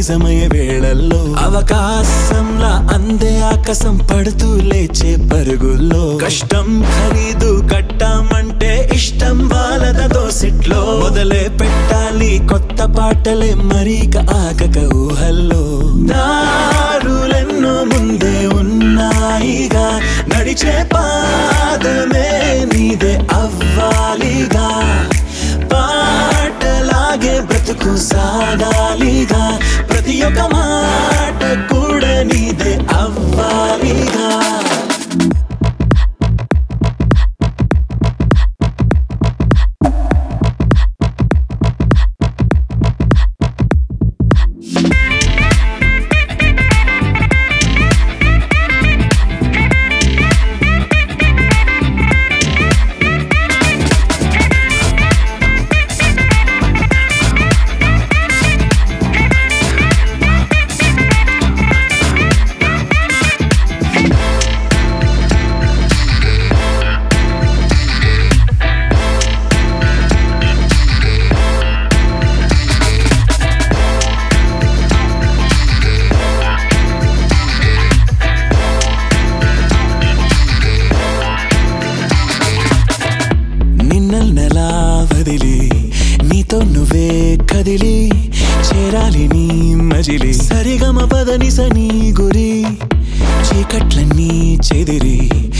నిజమయ్యే వేళల్లో అవకాశంలా అందే ఆకాశం పడుతూ లేచే పరుగుల్లో కష్టం ఖరీదు కట్టామంటే ఇష్టం వాళ్ళద దోసిట్లో మొదలే పెట్టాలి కొత్త పాటలే మరీక ఆగక ఊహల్లో దారులెన్నో ముందే ఉన్నాయిగా నడిచే పాదమే నీదే అవ్వాలిగా పాటలాగే బ్రతుకు సాగాలిగా ప్రతి ఒక్క మాట కూడా నీదే అవ్వాలిగా నిన్నెలా వదిలి నీతో నువ్వే కదిలి చేరాలి నీ మజిలి సరిగమ పదని సని గురి చీకట్లన్నీ చెదిరి